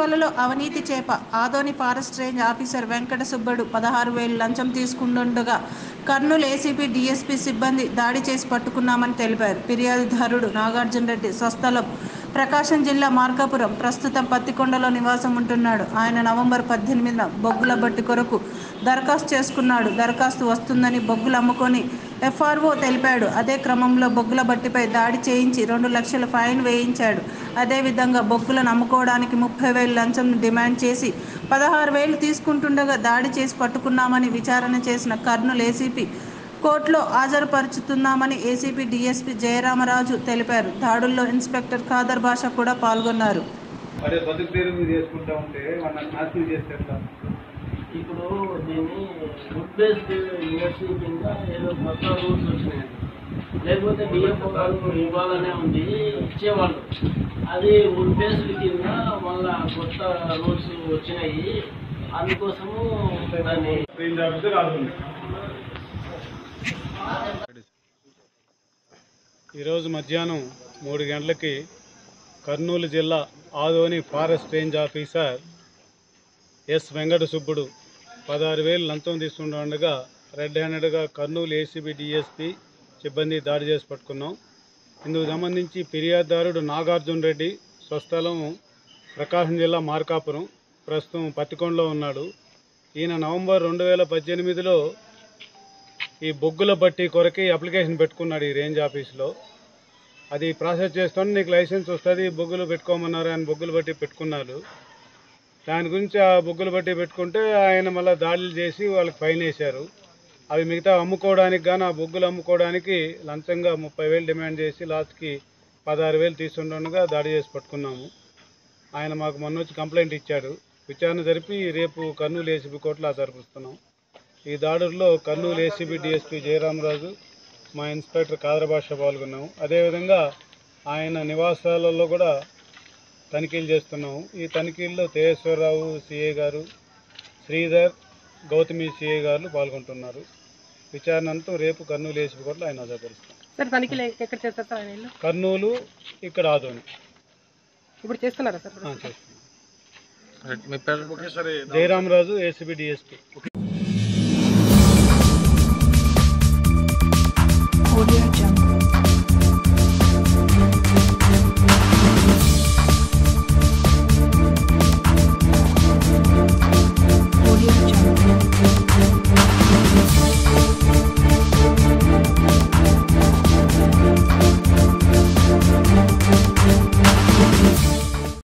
పొలాలలో అవినీతి చేప Adoni forest range officer Venkata Subbadu పదహారు వేలు లంచం తీసుకుంటుండగా కర్నూలు ఏసీపీ డీఎస్పీ సిబ్బంది దాడి చేసి పట్టుకున్నామని తెలిపారు ఫిర్యాదుదారుడు నాగార్జున రెడ్డి స్వస్థలం ప్రకాశం జిల్లా మార్కాపురం ప్రస్తుతం పత్తికొండలో నివాసం ఉంటున్నాడు ఆయన నవంబర్ పద్దెనిమిదిన బొగ్గుల బట్టి కొరకు దరఖాస్తు చేసుకున్నాడు దరఖాస్తు వస్తుందని బొగ్గులు అమ్ముకొని ఎఫ్ఆర్ఓ తెలిపాడు అదే క్రమంలో బొగ్గుల బట్టిపై దాడి చేయించి రెండు లక్షల ఫైన్ వేయించాడు అదేవిధంగా బొగ్గులను అమ్ముకోవడానికి ముప్పై వేలు లంచం డిమాండ్ చేసి పదహారు వేలు తీసుకుంటుండగా దాడి చేసి పట్టుకున్నామని విచారణ చేసిన కర్నూలు ఏసీపీ కోర్టులో హాజరుపరుచుతున్నామని ఏసీపీ డీఎస్పీ జయరామరాజు తెలిపారు దాడుల్లో ఇన్స్పెక్టర్ ఖాదర్ భాష కూడా పాల్గొన్నారు అదే బతుకు పేరు మీద చేసుకుంటా ఉంటే వాళ్ళని నాశనం చేస్తే ఎట్లా? ఇప్పుడు దీన్ని వుడ్ బేస్డ్ ఇండస్ట్రీ కింద ఏదో కొత్త రూల్స్ వచ్చినాయండి లేకపోతే డిఎఫ్ఓ గారు ఇవ్వాలనే ఉంది ఇచ్చేవాళ్ళు అది వుడ్ బేస్డ్ కింద మళ్ళా కొత్త రూల్స్ వచ్చినాయి అందుకోసము దాన్ని రేంజ్ ఆఫీసర్ రాస్తుంది ఈరోజు మధ్యాహ్నం మూడు గంటలకి కర్నూలు జిల్లా Adoni forest range officer S Venkata Subbudu పదహారు వేలు లంచం తీసుకుంటుండగా రెడ్ హ్యాండెడ్గా కర్నూలు ఏసీబీ డిఎస్పీ సిబ్బంది దాడి చేసి పట్టుకున్నాం ఇందుకు సంబంధించి ఫిర్యాదుదారుడు నాగార్జున రెడ్డి స్వస్థలం ప్రకాశం జిల్లా మార్కాపురం ప్రస్తుతం పత్తికొండలో ఉన్నాడు ఈయన నవంబర్ రెండు వేల పద్దెనిమిదిలో ఈ బొగ్గుల బట్టి కొరకి అప్లికేషన్ పెట్టుకున్నాడు ఈ రేంజ్ ఆఫీస్లో అది ప్రాసెస్ చేస్తాను నీకు లైసెన్స్ వస్తుంది బొగ్గులు పెట్టుకోమన్నారు ఆయన బొగ్గులు బట్టి పెట్టుకున్నారు దాని గురించి ఆ బొగ్గులు బట్టి పెట్టుకుంటే ఆయన మళ్ళీ దాడులు చేసి వాళ్ళకి ఫైన్ వేశారు అవి మిగతా అమ్ముకోవడానికి గాను ఆ బొగ్గులు అమ్ముకోవడానికి లంచంగా ముప్పై వేలు డిమాండ్ చేసి లాస్ట్కి పదహారు వేలు తీసుకుంటుండగా దాడి చేసి పట్టుకున్నాము ఆయన మాకు మొన్న వచ్చి కంప్లైంట్ ఇచ్చాడు విచారణ జరిపి రేపు కర్నూలు ఏసీబీ కోర్టులో జరుపుస్తున్నాం ఈ దాడుల్లో కర్నూలు ఏసీబీ డిఎస్పీ జయరామరాజు మా ఇన్స్పెక్టర్ కాదరభాష పాల్గొన్నాము అదేవిధంగా ఆయన నివాసాలలో కూడా తనిఖీలు చేస్తున్నాము ఈ తనిఖీల్లో తేజేశ్వరరావు సిఏ గారు శ్రీధర్ గౌతమి సిఏ గారు పాల్గొంటున్నారు విచారణ అంతా రేపు కర్నూలు ఏసీబీ కోర్టులో ఆయన హాజరుపరుస్తాం సార్ తనిఖీలు ఎక్కడ చేస్తారు సార్ ఆయన ఇల్లు కర్నూలు ఇక్కడ ఆదోని ఇప్పుడు చేస్తున్నారా సార్ ఆ, చేస్తున్నాం జయరామరాజు ఏసీబీ డిఎస్పీ